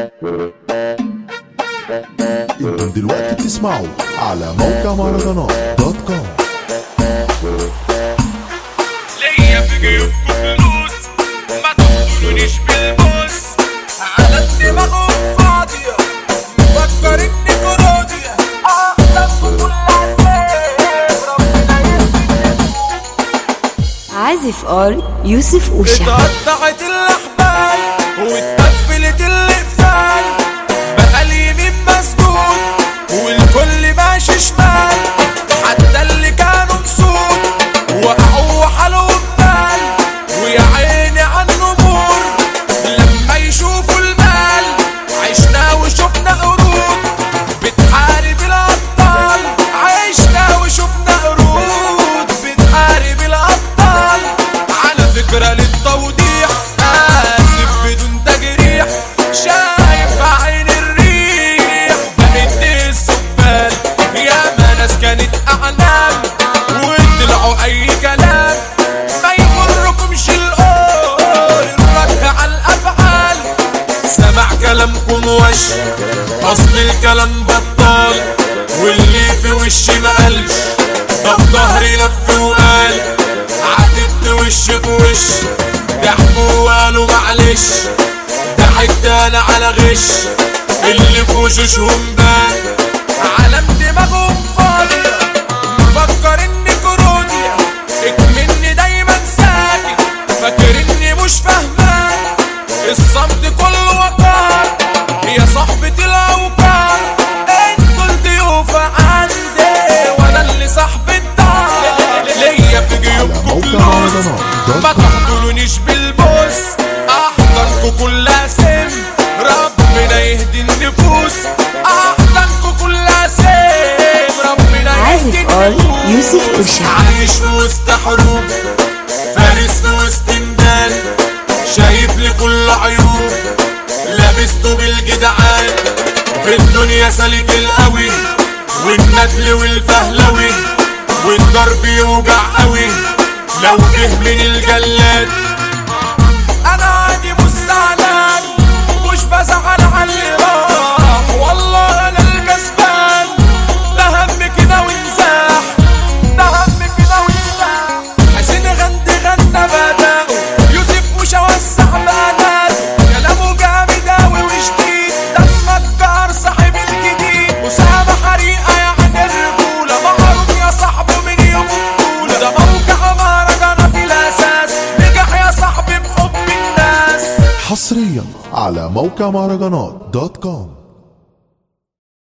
انتم دلوقتي بتسمعوا على موقع مهرجانات دوت كوم ليا في جيوبكم فلوس ما تقتلونيش بالبوس على الدماغ فاضية مفكر اني كرودية اقدم كل عسير ربنا يهديك عازف ار يوسف اوشا اتقطعت الاحبال واتقفلت الاقفال بقى اليمين مسدود والكل ماشي شمال حتى اللي كانوا نسود وقعوا وحلوا بال ويا عيني على النمور لما يشوفوا المال عشنا وشفنا قرود بتحارب الابطال عشنا وشفنا قرود بتحارب الابطال على فكرة للتوضيح آسف بدون تجريح شايف عين الريح بقيت السبان يا ما ناس كانت أعلام وطلعوا أي كلام ما يغركمش القول الرد على الأفعال سمع كلامكم وش أصل الكلام بطال واللي في وشي ما قالش طب ظهري لف وقال عدت وش في وش ضحكوا وقالوا معلش ضحكت انا على غش اللي في وشوشهم بان علم دماغهم فاضية مفكر اني كروديا اكمني دايما ساكت فاكر اني مش فاهمان الصمت كله وقار يا صاحبتي الاوقار انتوا الضيوف عندي وانا اللي صاحب الدار ليا في جيوبكم موقع فلوس مهرجانات دوت ما كوم. تقتلونيش بالبوس احضانكوا كلها سم ربنا يهدي النفوس احضانكوا كلها سم ربنا يهدي عازف ار النفوس يوسف اوشا عايش في وسط حروب فارس في وسط ميدان شايف لي كل عيوب لابسته بالجدعان في الدنيا سالك القوي والندل والفهلوي والضرب يوجع قوي لو جه من الجلاد انا عادي مش زعلان مش بزعل على اللي راح والله انا الكسبان ده هم كده وانزاح ده هم كده وانزاح حسين غند غنى بداؤه يوسف وشا وسع بنات كلامه جامد اوي وجديد دمك جار صاحب الجديد اسامه حريقه يعني الرجوله معروف يا صاحبه من يوم الطول ده موقع مهرجانات الاساس نجح يا صاحبي بحب الناس حصريا على موقع مهرجانات دوت كوم